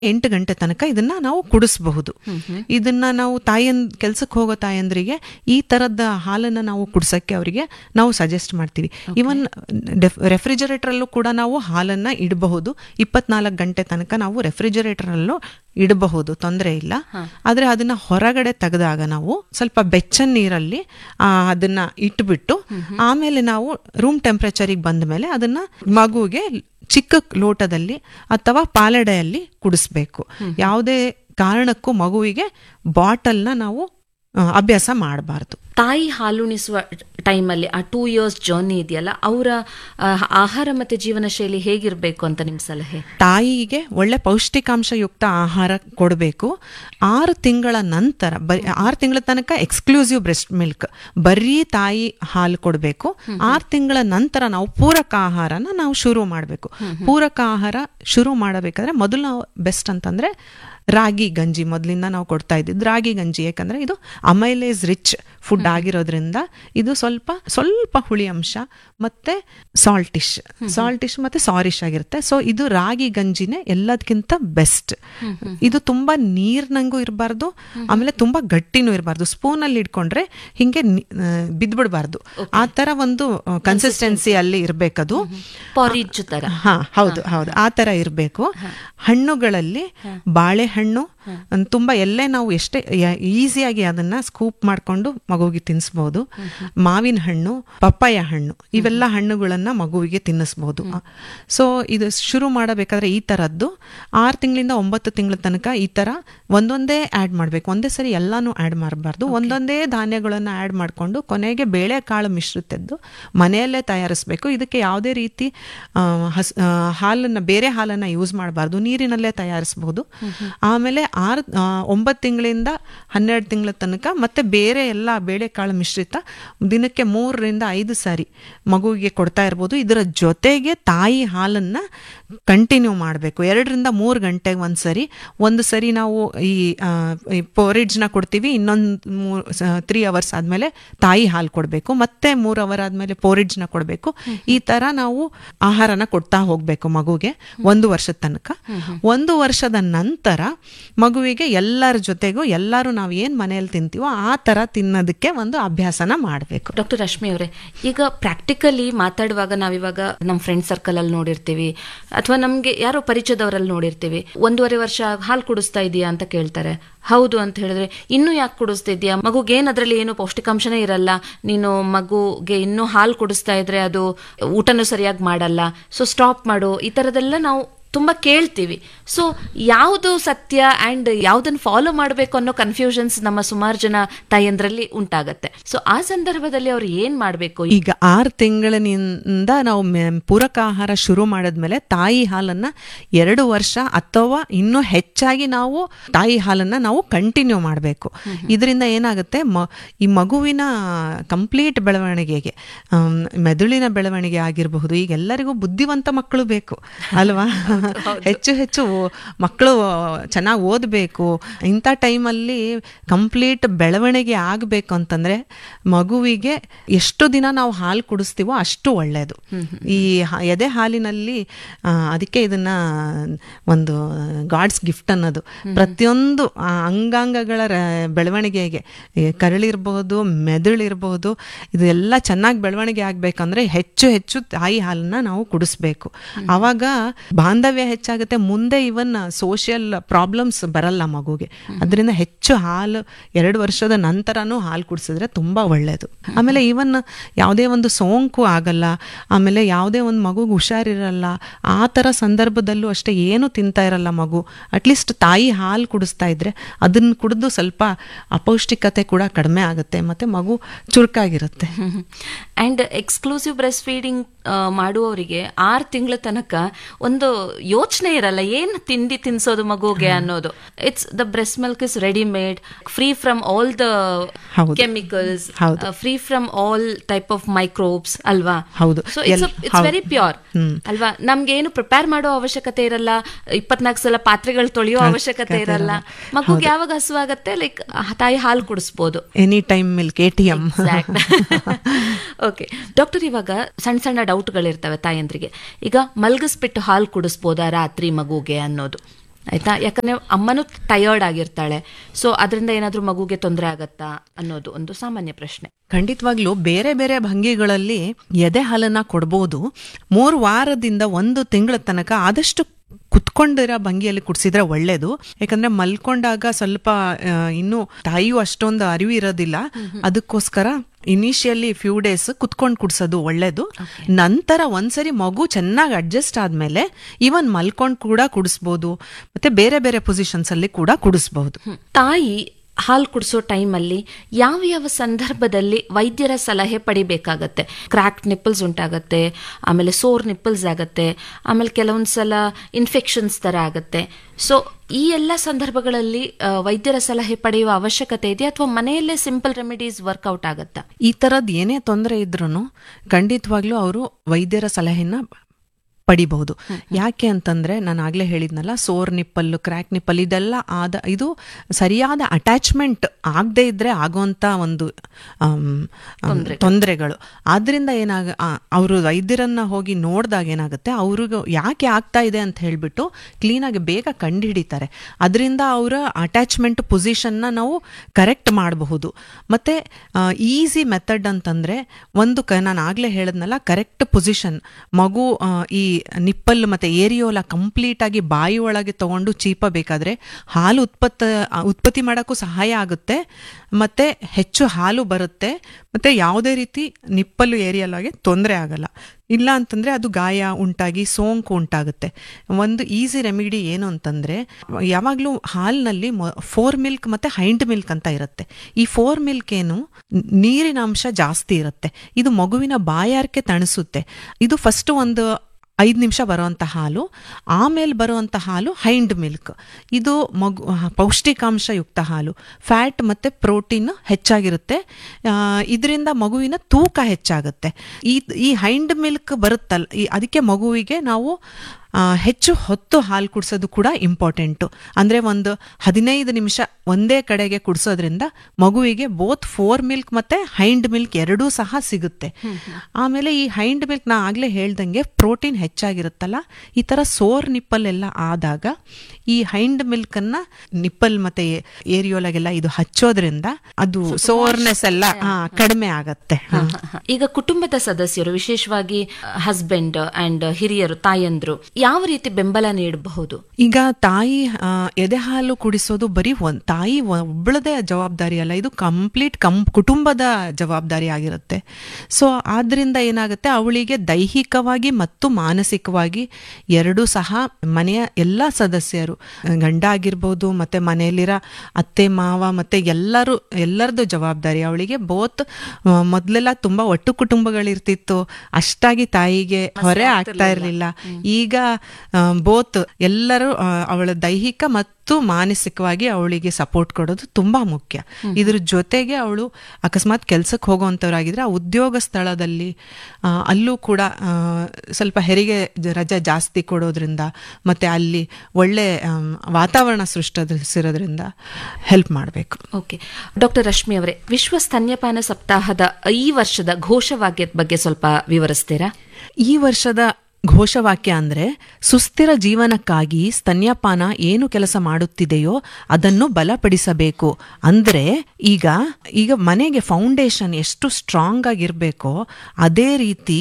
ಎಂಟು ಗಂಟೆ ತನಕ ಇದನ್ನ ನಾವು ಕುಡಿಸಬಹುದು ಇದನ್ನ ನಾವು ತಾಯನ್ ಕೆಲ್ಸಕ್ಕೆ ಹೋಗೋ ತಾಯಂದ್ರಿಗೆ ಈ ತರದ ಹಾಲನ್ನ ನಾವು ಕುಡ್ಸಕ್ಕೆ ಅವರಿಗೆ ನಾವು ಸಜೆಸ್ಟ್ ಮಾಡ್ತೀವಿ ಇವನ್ ರೆಫ್ರಿಜರೇಟರ್ ಅಲ್ಲೂ ಕೂಡ ನಾವು ಹಾಲನ್ನ ಇಡಬಹುದು ಇಪ್ಪತ್ನಾಲ್ಕು ಗಂಟೆ ತನಕ ನಾವು ರೆಫ್ರಿಜರೇಟರ್ ಅಲ್ಲೂ ಇಡಬಹುದು ತೊಂದರೆ ಇಲ್ಲ ಆದ್ರೆ ಅದನ್ನ ಹೊರಗಡೆ ತೆಗೆದಾಗ ನಾವು ಸ್ವಲ್ಪ ಬೆಚ್ಚನ್ ನೀರಲ್ಲಿ ಆ, ಅದನ್ನ ಇಟ್ಬಿಟ್ಟು ಆಮೇಲೆ ನಾವು ರೂಮ್ ಟೆಂಪರೇಚರಿಗೆ ಬಂದ ಮೇಲೆ ಅದನ್ನ ಮಗುಗೆ ಚಿಕ್ಕ ಲೋಟದಲ್ಲಿ ಅಥವಾ ಪಾಲಡೆಯಲ್ಲಿ ಕುಡಿಸ್ಬೇಕು ಯಾವುದೇ ಕಾರಣಕ್ಕೂ ಮಗುವಿಗೆ ಬಾಟಲ್ನ ನಾವು ಆ, ಅಭ್ಯಾಸ ಮಾಡಬಾರ್ದು ತಾಯಿ ಹಾಲುಣಿಸುವ ಟೈಮಲ್ಲಿ ಆ ಟೂ ಇಯರ್ಸ್ ಜರ್ನಿ ಇದೆಯಲ್ಲ ಅವರ ಆಹಾರ ಮತ್ತೆ ಜೀವನ ಶೈಲಿ ಹೇಗಿರ್ಬೇಕು ಅಂತ ನಿಮ್ ಸಲಹೆ ತಾಯಿಗೆ ಒಳ್ಳೆ ಪೌಷ್ಟಿಕಾಂಶಯುಕ್ತ ಆಹಾರ ಕೊಡಬೇಕು ಆರು ತಿಂಗಳ ನಂತರ ಬರೀ ಆರು ತಿಂಗಳ ತನಕ ಎಕ್ಸ್ಕ್ಲೂಸಿವ್ ಬ್ರೆಸ್ಟ್ ಮಿಲ್ಕ್ ಬರೀ ತಾಯಿ ಹಾಲು ಕೊಡಬೇಕು ಆರು ತಿಂಗಳ ನಂತರ ನಾವು ಪೂರಕ ಆಹಾರನ ನಾವು ಶುರು ಮಾಡಬೇಕು ಪೂರಕ ಆಹಾರ ಶುರು ಮಾಡಬೇಕಾದ್ರೆ ಮೊದಲು ನಾವು ಬೆಸ್ಟ್ ಅಂತಂದ್ರೆ ರಾಗಿ ಗಂಜಿ ಮೊದಲಿಂದ ನಾವು ಕೊಡ್ತಾ ಇದ್ದಿದ್ದು ರಾಗಿ ಗಂಜಿ ಯಾಕಂದ್ರೆ ಇದು ಅಮೈಲೇಸ್ ರಿಚ್ ಫುಡ್ ಆಗಿರೋದ್ರಿಂದ ಇದು ಸ್ವಲ್ಪ ಸ್ವಲ್ಪ ಹುಳಿ ಅಂಶ ಮತ್ತೆ ಸಾಲ್ಟಿಶ್ ಸಾಲ್ಟಿಶ್ ಮತ್ತೆ ಸಾರಿಶ್ ಆಗಿರುತ್ತೆ ಸೊ ಇದು ರಾಗಿ ಗಂಜಿನೇ ಎಲ್ಲದಕ್ಕಿಂತ ಬೆಸ್ಟ್ ಇದು ತುಂಬಾ ನೀರ್ನಂಗೂ ಇರಬಾರ್ದು ಆಮೇಲೆ ತುಂಬಾ ಗಟ್ಟಿನೂ ಇರಬಾರ್ದು ಸ್ಪೂನ್ ಅಲ್ಲಿ ಇಟ್ಕೊಂಡ್ರೆ ಹಿಂಗೆ ಬಿದ್ಬಿಡ್ಬಾರ್ದು ಆ ತರ ಒಂದು ಕನ್ಸಿಸ್ಟೆನ್ಸಿ ಅಲ್ಲಿ ಇರ್ಬೇಕದು ಪಾರಿಜ್ ತರ ಹಾ ಹೌದು ಹೌದು ಆ ತರ ಇರಬೇಕು ಹಣ್ಣುಗಳಲ್ಲಿ ಬಾಳೆಹಣ್ಣು ಅನ್ ತುಂಬಾ ಎಲ್ಲೇ ನಾವು ಎಷ್ಟೇ ಈಸಿಯಾಗಿ ಅದನ್ನ ಸ್ಕೂಪ್ ಮಾಡ್ಕೊಂಡು ಮಗುವಿಗೆ ತಿನ್ನಿಸ್ಬೋದು ಮಾವಿನ ಹಣ್ಣು ಪಪ್ಪಾಯ ಹಣ್ಣು ಇವೆಲ್ಲ ಹಣ್ಣುಗಳನ್ನ ಮಗುವಿಗೆ ತಿನ್ನಿಸ್ಬೋದು ಸೊ ಇದು ಶುರು ಮಾಡಬೇಕಾದ್ರೆ ಈ ತರದ್ದು ಆರು ತಿಂಗಳಿಂದ ಒಂಬತ್ತು ತಿಂಗಳ ತನಕ ಈ ತರ ಒಂದೊಂದೇ ಆಡ್ ಮಾಡ್ಬೇಕು ಒಂದೇ ಸರಿ ಎಲ್ಲಾನು ಆಡ್ ಮಾಡಬಾರ್ದು ಒಂದೊಂದೇ ಧಾನ್ಯಗಳನ್ನ ಆಡ್ ಮಾಡ್ಕೊಂಡು ಕೊನೆಗೆ ಬೇಳೆಕಾಳು ಮಿಶ್ರಿತದ್ದು ಮನೆಯಲ್ಲೇ ತಯಾರಿಸ್ಬೇಕು ಇದಕ್ಕೆ ಯಾವುದೇ ರೀತಿ ಆ, ಹಸ್ ಆ, ಹಾಲನ್ನ ಬೇರೆ ಹಾಲನ್ನ ಯೂಸ್ ಮಾಡಬಾರ್ದು ನೀರಿನಲ್ಲೇ ತಯಾರಿಸಬಹುದು ಆಮೇಲೆ ಆರು ಆ, ಒಂಬತ್ತು ತಿಂಗಳಿಂದ ಹನ್ನೆರಡು ತಿಂಗಳ ತನಕ ಮತ್ತೆ ಬೇರೆ ಎಲ್ಲ ಬೇಳೆಕಾಳು ಮಿಶ್ರಿತ ದಿನಕ್ಕೆ ಮೂರರಿಂದ ಐದು ಸಾರಿ ಮಗುವಿಗೆ ಕೊಡ್ತಾ ಇರ್ಬೋದು ಇದರ ಜೊತೆಗೆ ತಾಯಿ ಹಾಲನ್ನ ಕಂಟಿನ್ಯೂ ಮಾಡಬೇಕು ಎರಡರಿಂದ ಮೂರು ಗಂಟೆಗೆ ಒಂದ್ಸರಿ ಒಂದು ಸರಿ ನಾವು ಈ ಪೋರಿಡ್ಜ್ನ ಕೊಡ್ತೀವಿ ಇನ್ನೊಂದು ಮೂರು ತ್ರೀ ಅವರ್ಸ್ ಆದಮೇಲೆ ತಾಯಿ ಹಾಲು ಕೊಡಬೇಕು ಮತ್ತೆ ಮೂರು ಅವರ್ ಆದಮೇಲೆ ಪೋರಿಡ್ಜ್ನ ಕೊಡಬೇಕು ಈ ಥರ ನಾವು ಆಹಾರನ ಕೊಡ್ತಾ ಹೋಗಬೇಕು ಮಗುಗೆ ಒಂದು ವರ್ಷದ ತನಕ ಒಂದು ವರ್ಷದ ನಂತರ ಮಗುವಿಗೆ ಎಲ್ಲರ ಜೊತೆಗೂ ಎಲ್ಲರೂ ನಾವು ಏನು ಮನೆಯಲ್ಲಿ ತಿಂತೀವೋ ಆ ಥರ ತಿನ್ನೋದಕ್ಕೆ ಒಂದು ಅಭ್ಯಾಸನ ಮಾಡಬೇಕು ಡಾಕ್ಟರ್ ರಶ್ಮಿ ಅವರೇ ಈಗ ಪ್ರಾಕ್ಟಿಕಲಿ ಮಾತಾಡುವಾಗ ನಾವಿವಾಗ ನಮ್ಮ ಫ್ರೆಂಡ್ ಸರ್ಕಲ್ ಅಲ್ಲಿ ನೋಡಿರ್ತೀವಿ ಅಥವಾ ನಮ್ಗೆ ಯಾರೋ ಪರಿಚಯದವರಲ್ಲಿ ನೋಡಿರ್ತೀವಿ ಒಂದೂವರೆ ವರ್ಷ ಹಾಲು ಕುಡಿಸ್ತಾ ಇದೀಯಾ ಅಂತ ಕೇಳ್ತಾರೆ ಹೌದು ಅಂತ ಹೇಳಿದ್ರೆ ಇನ್ನು ಯಾಕೆ ಕುಡಿಸ್ತಾ ಇದೀಯಾ ಮಗುಗೆ ಏನ್ ಅದ್ರಲ್ಲಿ ಏನು ಪೌಷ್ಟಿಕಾಂಶನೇ ಇರಲ್ಲ ನೀನು ಮಗುಗೆ ಇನ್ನೂ ಹಾಲು ಕುಡಿಸ್ತಾ ಇದ್ರೆ ಅದು ಊಟನೂ ಸರಿಯಾಗಿ ಮಾಡಲ್ಲ ಸೊ ಸ್ಟಾಪ್ ಮಾಡು ಈ ತರದೆಲ್ಲ ನಾವು ತುಂಬಾ ಕೇಳ್ತೀವಿ ಸೊ ಯಾವುದು ಸತ್ಯ ಅಂಡ್ ಯಾವ್ದನ್ನ ಫಾಲೋ ಮಾಡಬೇಕು ಅನ್ನೋ ಕನ್ಫ್ಯೂಷನ್ಸ್ ನಮ್ಮ ಸುಮಾರು ಜನ ತಾಯಂದ್ರಲ್ಲಿ ಉಂಟಾಗತ್ತೆ ಸೊ ಆ ಸಂದರ್ಭದಲ್ಲಿ ಅವ್ರು ಏನ್ ಮಾಡ್ಬೇಕು ಈಗ ಆರು ತಿಂಗಳಿನಿಂದ ನಾವು ಮೆ- ಪೂರಕ ಆಹಾರ ಶುರು ಮಾಡಿದ್ಮೇಲೆ ತಾಯಿ ಹಾಲನ್ನ ಎರಡು ವರ್ಷ ಅಥವಾ ಇನ್ನೂ ಹೆಚ್ಚಾಗಿ ನಾವು ತಾಯಿ ಹಾಲನ್ನ ನಾವು ಕಂಟಿನ್ಯೂ ಮಾಡಬೇಕು ಇದರಿಂದ ಏನಾಗುತ್ತೆ ಮ ಈ ಮಗುವಿನ ಕಂಪ್ಲೀಟ್ ಬೆಳವಣಿಗೆಗೆ ಆಮ್, ಮೆದುಳಿನ ಬೆಳವಣಿಗೆ ಆಗಿರಬಹುದು ಈಗ ಎಲ್ಲರಿಗೂ ಬುದ್ಧಿವಂತ ಮಕ್ಕಳು ಬೇಕು ಅಲ್ವಾ ಹೆಚ್ಚು ಹೆಚ್ಚು ಮಕ್ಕಳು ಚೆನ್ನಾಗಿ ಓದಬೇಕು ಇಂಥ ಟೈಮಲ್ಲಿ ಕಂಪ್ಲೀಟ್ ಬೆಳವಣಿಗೆ ಆಗಬೇಕು ಅಂತಂದ್ರೆ ಮಗುವಿಗೆ ಎಷ್ಟು ದಿನ ನಾವು ಹಾಲು ಕುಡಿಸ್ತೀವೋ ಅಷ್ಟು ಒಳ್ಳೆಯದು ಈ ಹ- ಎದೆ ಹಾಲಿನಲ್ಲಿ ಆ, ಅದಕ್ಕೆ ಇದನ್ನ ಒಂದು ಗಾಡ್ಸ್ ಗಿಫ್ಟ್ ಅನ್ನೋದು ಪ್ರತಿಯೊಂದು ಆ, ಅಂಗಾಂಗಗಳ ರ- ಬೆಳವಣಿಗೆಗೆ ಈ ಕರಳಿರ್ಬೋದು ಮೆದುಳಿರ್ಬೋದು ಇದು ಎಲ್ಲ ಚೆನ್ನಾಗಿ ಬೆಳವಣಿಗೆ ಆಗ್ಬೇಕಂದ್ರೆ ಹೆಚ್ಚು ಹೆಚ್ಚು ತಾಯಿ ಹಾಲನ್ನ ನಾವು ಕುಡಿಸ್ಬೇಕು ಅವಾಗ ಬಾಂಧವ್ಯ ಹೆಚ್ಚಾಗುತ್ತೆ ಮುಂದೆ ಇವನ್ ಸೋಷಿಯಲ್ ಪ್ರಾಬ್ಲಮ್ಸ್ ಬರಲ್ಲ ಮಗುಗೆ ಅದರಿಂದ ಹೆಚ್ಚು ಹಾಲು ಎರಡು ವರ್ಷದ ನಂತರನೂ ಹಾಲು ಕುಡಿಸಿದ್ರೆ ತುಂಬಾ ಒಳ್ಳೇದು ಆಮೇಲೆ ಇವನ್ ಯಾವುದೇ ಒಂದು ಸೋಂಕು ಆಗಲ್ಲ ಆಮೇಲೆ ಯಾವುದೇ ಒಂದು ಮಗುಗೆ ಹುಷಾರಿರಲ್ಲ ಆ ಥರ ಸಂದರ್ಭದಲ್ಲೂ ಅಷ್ಟೇ ಏನು ತಿಂತಾ ಇರಲ್ಲ ಮಗು ಅಟ್ಲೀಸ್ಟ್ ತಾಯಿ ಹಾಲು ಕುಡಿಸ್ತಾ ಇದ್ರೆ ಅದನ್ನ ಕುಡಿದು ಸ್ವಲ್ಪ ಅಪೌಷ್ಟಿಕತೆ ಕೂಡ ಕಡಿಮೆ ಆಗುತ್ತೆ ಮತ್ತೆ ಮಗು ಚುರುಕಾಗಿರುತ್ತೆ ಅಂಡ್ ಎಕ್ಸ್ಕ್ಲೂಸಿವ್ ಬ್ರೆಸ್ಟ್ ಫೀಡಿಂಗ್ ಮಾಡುವವರಿಗೆ ಆರು ತಿಂಗಳ ತನಕ ಒಂದು ಯೋಚನೆ ಇರಲ್ಲ ಏನ್ ತಿಂಡಿ ತಿನ್ಸೋದು ಮಗುಗೆ ಅನ್ನೋದು it's the breast milk is ready made free from all the ಹೌದು. ಕೆಮಿಕಲ್ಸ್ ಹೌದು. Free from all type of microbes ಅಲ್ವಾ ಹೌದು. ಸೊ ಇಟ್ಸ್ ಎಲ್- ಇಟ್ಸ್ ಹೌದು. ವೆರಿ ಪ್ಯೂರ್ ಅಲ್ವಾ ನಮ್ಗೆ ಏನು ಪ್ರಿಪೇರ್ ಮಾಡೋ ಅವಶ್ಯಕತೆ ಇರಲ್ಲ ಇಪ್ಪತ್ನಾಲ್ಕು ಸಲ ಪಾತ್ರೆಗಳು ತೊಳೆಯೋ ಅವಶ್ಯಕತೆ ಇರಲ್ಲ ಮಗುಗೆ ಯಾವಾಗ ಹಸುವಾಗತ್ತೆ ಲೈಕ್ ತಾಯಿ ಹಾಲು ಕುಡಿಸ್ಬೋದು any time milk A T M okay doctor ಇವಾಗ ಸಣ್ಣ ಸಣ್ಣ ಡೌಟ್ಗಳಿರ್ತವೆ ತಾಯಂದ್ರಿಗೆ ಈಗ ಮಲ್ಗಿಸ್ಬಿಟ್ಟು ಹಾಲು ಕುಡಿಸ್ಬೋದಾ ರಾತ್ರಿ ಮಗುಗೆ ಅನ್ನೋದು ಆಯ್ತಾ ಯಾಕಂದ್ರೆ ಅಮ್ಮನೂ ಟಯರ್ಡ್ ಆಗಿರ್ತಾಳೆ ಸೊ ಅದರಿಂದ ಏನಾದ್ರೂ ಮಗುಗೆ ತೊಂದರೆ ಆಗತ್ತಾ ಅನ್ನೋದು ಒಂದು ಸಾಮಾನ್ಯ ಪ್ರಶ್ನೆ ಖಂಡಿತವಾಗ್ಲೂ ಬೇರೆ ಬೇರೆ ಭಂಗಿಗಳಲ್ಲಿ ಎದೆ ಹಾಲನ್ನ ಕೊಡ್ಬೋದು ಮೂರು ವಾರದಿಂದ ಒಂದು ತಿಂಗಳ ತನಕ ಆದಷ್ಟು ಕುತ್ಕೊಂಡಿರೋ ಭಂಗಿಯಲ್ಲಿ ಕುಡಿಸಿದ್ರೆ ಒಳ್ಳೇದು ಯಾಕಂದ್ರೆ ಮಲ್ಕೊಂಡಾಗ ಸ್ವಲ್ಪ ಆ, ಇನ್ನು ತಾಯಿಯು ಅಷ್ಟೊಂದು ಅರಿವು ಇರೋದಿಲ್ಲ ಅದಕ್ಕೋಸ್ಕರ ಇನಿಷಿಯಲಿ ಫ್ಯೂ ಡೇಸ್ ಕುತ್ಕೊಂಡು ಕುಡ್ಸೋದು ಒಳ್ಳೇದು ನಂತರ ಒಂದ್ಸರಿ ಮಗು ಚೆನ್ನಾಗಿ ಅಡ್ಜಸ್ಟ್ ಆದ್ಮೇಲೆ ಇವನ್ ಮಲ್ಕೊಂಡ್ ಕೂಡ ಕುಡಿಸ್ಬೋದು ಮತ್ತೆ ಬೇರೆ ಬೇರೆ ಪೊಸಿಷನ್ಸ್ ಅಲ್ಲಿ ಕೂಡ ಕುಡಿಸ್ಬಹುದು ತಾಯಿ ಹಾಲು ಕುಡಿಸೋ ಟೈಮಲ್ಲಿ ಯಾವ ಯಾವ ಸಂದರ್ಭದಲ್ಲಿ ವೈದ್ಯರ ಸಲಹೆ ಪಡಿಬೇಕಾಗತ್ತೆ ಕ್ರ್ಯಾಕ್ ನಿಪ್ಪಲ್ಸ್ ಉಂಟಾಗತ್ತೆ ಆಮೇಲೆ ಸೋರ್ ನಿಪ್ಪಲ್ಸ್ ಆಗತ್ತೆ ಆಮೇಲೆ ಕೆಲವೊಂದು ಸಲ ಇನ್ಫೆಕ್ಷನ್ಸ್ ತರ ಆಗತ್ತೆ ಸೊ ಈ ಎಲ್ಲ ಸಂದರ್ಭಗಳಲ್ಲಿ ಆ, ವೈದ್ಯರ ಸಲಹೆ ಪಡೆಯುವ ಅವಶ್ಯಕತೆ ಇದೆ ಅಥವಾ ಮನೆಯಲ್ಲೇ ಸಿಂಪಲ್ ರೆಮಿಡೀಸ್ ವರ್ಕೌಟ್ ಆಗತ್ತಾ ಈ ತರದ್ ಏನೇ ತೊಂದರೆ ಇದ್ರೂ ಖಂಡಿತವಾಗ್ಲೂ ಅವರು ವೈದ್ಯರ ಸಲಹೆನ ಪಡಿಬಹುದು ಯಾಕೆ ಅಂತಂದ್ರೆ ನಾನು ಆಗ್ಲೇ ಹೇಳಿದ್ನಲ್ಲ ಸೋರ್ ನಿಪ್ಪಲ್ಲು ಕ್ರ್ಯಾಕ್ ನಿಪ್ಪಲ್ ಇದೆಲ್ಲ ಆದ ಇದು ಸರಿಯಾದ ಅಟ್ಯಾಚ್ಮೆಂಟ್ ಆಗದೆ ಇದ್ರೆ ಆಗೋಂತ ಒಂದು ಆಮ್, ಆಮ್, ತೊಂದರೆಗಳು ಆದ್ರಿಂದ ಏನಾಗ ಅವರು ವೈದ್ಯರನ್ನ ಹೋಗಿ ನೋಡಿದಾಗ ಏನಾಗುತ್ತೆ ಅವ್ರಿಗೂ ಯಾಕೆ ಆಗ್ತಾ ಇದೆ ಅಂತ ಹೇಳ್ಬಿಟ್ಟು ಕ್ಲೀನಾಗಿ ಬೇಗ ಕಂಡುಹಿಡಿತಾರೆ ಅದರಿಂದ ಅವರ ಅಟ್ಯಾಚ್ಮೆಂಟ್ ಪೊಸಿಷನ್ನ ನಾವು ಕರೆಕ್ಟ್ ಮಾಡಬಹುದು ಮತ್ತೆ ಈಸಿ ಮೆಥಡ್ ಅಂತಂದ್ರೆ ಒಂದು ಕ ನಾನು ಆಗ್ಲೇ ಹೇಳಿದ್ನಲ್ಲ ಕರೆಕ್ಟ್ ಪೊಸಿಷನ್ ಮಗು ಆ, ಈ ನಿಪ್ಪಲ್ ಮತ್ತೆ ಏರಿಯೋಲ ಕಂಪ್ಲೀಟ್ ಆಗಿ ಬಾಯಿ ಒಳಗೆ ತಗೊಂಡು ಚೀಪಬೇಕಾದ್ರೆ ಹಾಲು ಉತ್ಪತ್ತ ಆ, ಉತ್ಪತ್ತಿ ಮಾಡೋಕ್ಕೂ ಸಹಾಯ ಆಗುತ್ತೆ ಮತ್ತೆ ಹೆಚ್ಚು ಹಾಲು ಬರುತ್ತೆ ಮತ್ತೆ ಯಾವುದೇ ರೀತಿ ನಿಪ್ಪಲ್ಲು ಏರಿಯಲ್ಲಾಗೆ ತೊಂದರೆ ಆಗಲ್ಲ ಇಲ್ಲ ಅಂತಂದ್ರೆ ಅದು ಗಾಯ ಉಂಟಾಗಿ ಸೋಂಕು ಉಂಟಾಗುತ್ತೆ ಒಂದು ಈಸಿ ರೆಮಿಡಿ ಏನು ಅಂತಂದ್ರೆ ಯಾವಾಗಲೂ ಹಾಲಿನಲ್ಲಿ ಫೋರ್ ಮಿಲ್ಕ್ ಮತ್ತೆ ಹೈಂಡ್ ಮಿಲ್ಕ್ ಅಂತ ಇರುತ್ತೆ ಈ ಫೋರ್ ಮಿಲ್ಕ್ ಏನು ನೀರಿನ ಅಂಶ ಜಾಸ್ತಿ ಇರುತ್ತೆ ಇದು ಮಗುವಿನ ಬಾಯಾರಿಕೆ ತಣಿಸುತ್ತೆ ಇದು ಫಸ್ಟ್ ಒಂದು ಐದು ನಿಮಿಷ ಬರುವಂಥ ಹಾಲು ಆಮೇಲೆ ಬರುವಂಥ ಹಾಲು ಹೈಂಡ್ ಮಿಲ್ಕ್ ಇದು ಮಗು ಪೌಷ್ಟಿಕಾಂಶಯುಕ್ತ ಹಾಲು ಫ್ಯಾಟ್ ಮತ್ತು ಪ್ರೋಟೀನ್ ಹೆಚ್ಚಾಗಿರುತ್ತೆ ಇದರಿಂದ ಮಗುವಿನ ತೂಕ ಹೆಚ್ಚಾಗುತ್ತೆ ಈ ಈ ಹೈಂಡ್ ಮಿಲ್ಕ್ ಬರುತ್ತಲ್ಲ ಈ ಅದಕ್ಕೆ ಮಗುವಿಗೆ ನಾವು ಆ, ಹೆಚ್ಚು ಹೊತ್ತು ಹಾಲು ಕುಡಿಸೋದು ಕೂಡ ಇಂಪಾರ್ಟೆಂಟು ಅಂದರೆ ಒಂದು ಹದಿನೈದು ನಿಮಿಷ ಒಂದೇ ಕಡೆಗೆ ಕುಡಿಸೋದ್ರಿಂದ ಮಗುವಿಗೆ ಬೋತ್ ಫೋರ್ ಮಿಲ್ಕ್ ಮತ್ತೆ ಹೈಂಡ್ ಮಿಲ್ಕ್ ಎರಡೂ ಸಹ ಸಿಗುತ್ತೆ ಆಮೇಲೆ ಈ ಹೈಂಡ್ ಮಿಲ್ಕ್ ನಾ ಆಗಲೇ ಹೇಳ್ದಂಗೆ ಪ್ರೋಟೀನ್ ಹೆಚ್ಚಾಗಿರುತ್ತಲ್ಲ ಈ ಥರ ಸೋರ್ ನಿಪ್ಪಲ್ ಎಲ್ಲ ಆದಾಗ ಈ ಹೈಂಡ್ ಮಿಲ್ಕನ್ನ ನಿಪ್ಪಲ್ ಮತ್ತೆ ಏರಿಯೋಲಾಗೆಲ್ಲ ಇದು ಹಚ್ಚೋದ್ರಿಂದ ಅದು ಸೋರ್ನೆಸ್ ಎಲ್ಲ ಆ, ಕಡಿಮೆ ಆಗತ್ತೆ ಹ. ಈಗ ಕುಟುಂಬದ ಸದಸ್ಯರು ವಿಶೇಷವಾಗಿ ಹಸ್ಬೆಂಡ್ ಅಂಡ್ ಹಿರಿಯರು ತಾಯಂದ್ರು ಯಾವ ರೀತಿ ಬೆಂಬಲ ನೀಡಬಹುದು ಈಗ ತಾಯಿ ಆ, ಎದೆ ಹಾಲು ಕುಡಿಸೋದು ಬರೀ ಒಂದ್ ತಾಯಿ ಒಬ್ಬಳದೇ ಜವಾಬ್ದಾರಿ ಅಲ್ಲ ಇದು ಕಂಪ್ಲೀಟ್ ಕಂ ಕುಟುಂಬದ ಜವಾಬ್ದಾರಿ ಆಗಿರುತ್ತೆ ಸೊ ಆದ್ರಿಂದ ಏನಾಗುತ್ತೆ ಅವಳಿಗೆ ದೈಹಿಕವಾಗಿ ಮತ್ತು ಮಾನಸಿಕವಾಗಿ ಎರಡೂ ಸಹ ಮನೆಯ ಎಲ್ಲ ಸದಸ್ಯರು ಗಂಡ ಆಗಿರ್ಬೋದು ಮತ್ತೆ ಮನೆಯಲ್ಲಿರೋ ಅತ್ತೆ ಮಾವ ಮತ್ತೆ ಎಲ್ಲರೂ ಎಲ್ಲರದು ಜವಾಬ್ದಾರಿ ಅವಳಿಗೆ ಬೋತ್ ಮೊದಲೆಲ್ಲ ತುಂಬಾ ಒಟ್ಟು ಕುಟುಂಬಗಳಿರ್ತಿತ್ತು ಅಷ್ಟಾಗಿ ತಾಯಿಗೆ ಹೊರೆ ಆಗ್ತಾ ಇರಲಿಲ್ಲ ಈಗ ಬೋತ್ ಎಲ್ಲರೂ ಆ, ಅವಳ ದೈಹಿಕ ಮತ್ತು ಮಾನಸಿಕವಾಗಿ ಅವಳಿಗೆ ಸಪೋರ್ಟ್ ಕೊಡೋದು ತುಂಬಾ ಮುಖ್ಯ ಇದ್ರ ಜೊತೆಗೆ ಅವಳು ಅಕಸ್ಮಾತ್ ಕೆಲ್ಸಕ್ಕೆ ಹೋಗುವಂಥವ್ರಾಗಿದ್ರೆ ಆ ಉದ್ಯೋಗ ಸ್ಥಳದಲ್ಲಿ ಆ, ಅಲ್ಲೂ ಕೂಡ ಆ, ಸ್ವಲ್ಪ ಹೆರಿಗೆ ಜ- ರಜೆ ಜಾಸ್ತಿ ಕೊಡೋದ್ರಿಂದ ಮತ್ತೆ ಅಲ್ಲಿ ಒಳ್ಳೆ ಆಮ್, ವಾತಾವರಣ ಸೃಷ್ಟಿಸಿರೋದ್ರಿಂದ ಹೆಲ್ಪ್ ಮಾಡಬೇಕು ಓಕೆ ಡಾಕ್ಟರ್ ರಶ್ಮಿ ಅವರೇ ವಿಶ್ವ ಸ್ತನ್ಯಪಾನ ಸಪ್ತಾಹದ ಈ ವರ್ಷದ ಘೋಷವಾಕ್ಯದ ಬಗ್ಗೆ ಸ್ವಲ್ಪ ವಿವರಿಸ್ತೀರಾ ಈ ವರ್ಷದ ಘೋಷವಾಕ್ಯ ಅಂದ್ರೆ ಸುಸ್ಥಿರ ಜೀವನಕ್ಕಾಗಿ ಸ್ತನ್ಯಪಾನ ಏನು ಕೆಲಸ ಮಾಡುತ್ತಿದೆಯೋ ಅದನ್ನು ಬಲಪಡಿಸಬೇಕು ಅಂದ್ರೆ ಈಗ ಈಗ ಮನೆಗೆ ಫೌಂಡೇಶನ್ ಎಷ್ಟು ಸ್ಟ್ರಾಂಗ್ ಆಗಿರ್ಬೇಕೋ ಅದೇ ರೀತಿ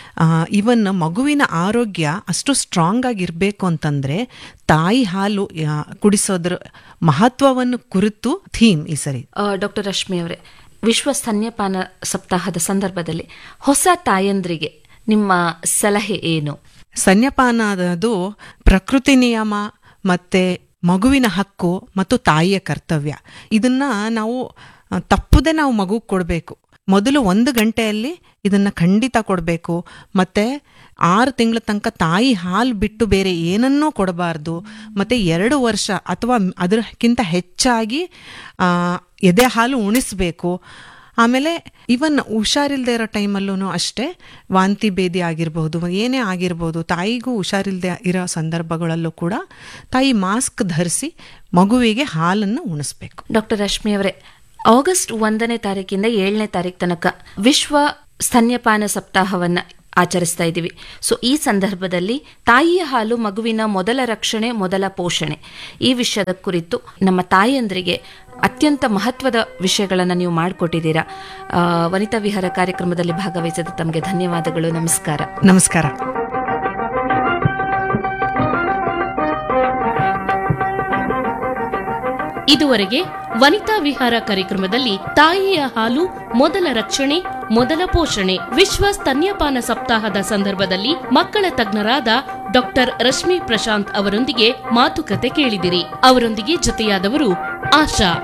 ಇವನ್ ಮಗುವಿನ ಆರೋಗ್ಯ ಅಷ್ಟು ಸ್ಟ್ರಾಂಗ್ ಆಗಿರ್ಬೇಕು ಅಂತಂದ್ರೆ ತಾಯಿ ಹಾಲು ಆ, ಕುಡಿಸೋದ್ರ ಮಹತ್ವವನ್ನು ಕುರಿತು ಥೀಮ್ ಈ ಸರಿ ಡಾಕ್ಟರ್ ರಶ್ಮಿ ಅವರೇ ವಿಶ್ವ ಸ್ತನ್ಯಪಾನ ಸಪ್ತಾಹದ ಸಂದರ್ಭದಲ್ಲಿ ಹೊಸ ತಾಯಂದ್ರಿಗೆ ನಿಮ್ಮ ಸಲಹೆ ಏನು ಸ್ತನ್ಯಪಾನ ಅದು ಪ್ರಕೃತಿ ನಿಯಮ ಮತ್ತೆ ಮಗುವಿನ ಹಕ್ಕು ಮತ್ತು ತಾಯಿಯ ಕರ್ತವ್ಯ ಇದನ್ನ ನಾವು ಆ, ತಪ್ಪದೆ ನಾವು ಮಗು ಕೊಡಬೇಕು ಮೊದಲು ಒಂದು ಗಂಟೆಯಲ್ಲಿ ಇದನ್ನ ಖಂಡಿತ ಕೊಡಬೇಕು ಮತ್ತೆ ಆರು ತಿಂಗಳ ತನಕ ತಾಯಿ ಹಾಲು ಬಿಟ್ಟು ಬೇರೆ ಏನನ್ನೂ ಕೊಡಬಾರ್ದು ಮತ್ತೆ ಎರಡು ವರ್ಷ ಅಥವಾ ಅದಕ್ಕಿಂತ ಹೆಚ್ಚಾಗಿ ಆ, ಎದೆ ಹಾಲು ಉಣಿಸ್ಬೇಕು ಆಮೇಲೆ ಇವನ್ ಹುಷಾರಿಲ್ದೇ ಇರೋ ಟೈಮಲ್ಲೂ ಅಷ್ಟೇ ವಾಂತಿ ಭೇದಿ ಆಗಿರ್ಬೋದು ಏನೇ ಆಗಿರ್ಬೋದು ತಾಯಿಗೂ ಹುಷಾರಿಲ್ದೆ ಇರೋ ಸಂದರ್ಭಗಳಲ್ಲೂ ಕೂಡ ತಾಯಿ ಮಾಸ್ಕ್ ಧರಿಸಿ ಮಗುವಿಗೆ ಹಾಲನ್ನು ಉಣಿಸ್ಬೇಕು ಡಾಕ್ಟರ್ ರಶ್ಮಿ ಅವರೇ ಆಗಸ್ಟ್ ಒಂದನೇ ತಾರೀಕಿಂದ ಏಳನೇ ತಾರೀಕು ತನಕ ವಿಶ್ವ ಸ್ತನ್ಯಪಾನ ಸಪ್ತಾಹವನ್ನ ಆಚರಿಸ್ತಾ ಇದ್ದೀವಿ ಸೊ ಈ ಸಂದರ್ಭದಲ್ಲಿ ತಾಯಿಯ ಹಾಲು ಮಗುವಿನ ಮೊದಲ ರಕ್ಷಣೆ ಮೊದಲ ಪೋಷಣೆ ಈ ವಿಷಯದ ಕುರಿತು ನಮ್ಮ ತಾಯಿಯಂದರಿಗೆ ಅತ್ಯಂತ ಮಹತ್ವದ ವಿಷಯಗಳನ್ನು ನೀವು ಮಾಡಿಕೊಟ್ಟಿದ್ದೀರಾ ಆ, ವನಿತಾ ವಿಹಾರ ಕಾರ್ಯಕ್ರಮದಲ್ಲಿ ಭಾಗವಹಿಸಿದ ತಮಗೆ ಧನ್ಯವಾದಗಳು ನಮಸ್ಕಾರ ನಮಸ್ಕಾರ ಇದುವರೆಗೆ ವನಿತಾ ವಿಹಾರ ಕಾರ್ಯಕ್ರಮದಲ್ಲಿ ತಾಯಿಯ ಹಾಲು ಮೊದಲ ರಕ್ಷಣೆ ಮೊದಲ ಪೋಷಣೆ ವಿಶ್ವ ಸ್ತನ್ಯಪಾನ ಸಪ್ತಾಹದ ಸಂದರ್ಭದಲ್ಲಿ ಮಕ್ಕಳ ತಜ್ಞರಾದ ಡಾಕ್ಟರ್ ರಶ್ಮಿ ಪ್ರಶಾಂತ್ ಅವರೊಂದಿಗೆ ಮಾತುಕತೆ ಕೇಳಿದಿರಿ ಅವರೊಂದಿಗೆ ಜೊತೆಯಾದವರು ಆಶಾ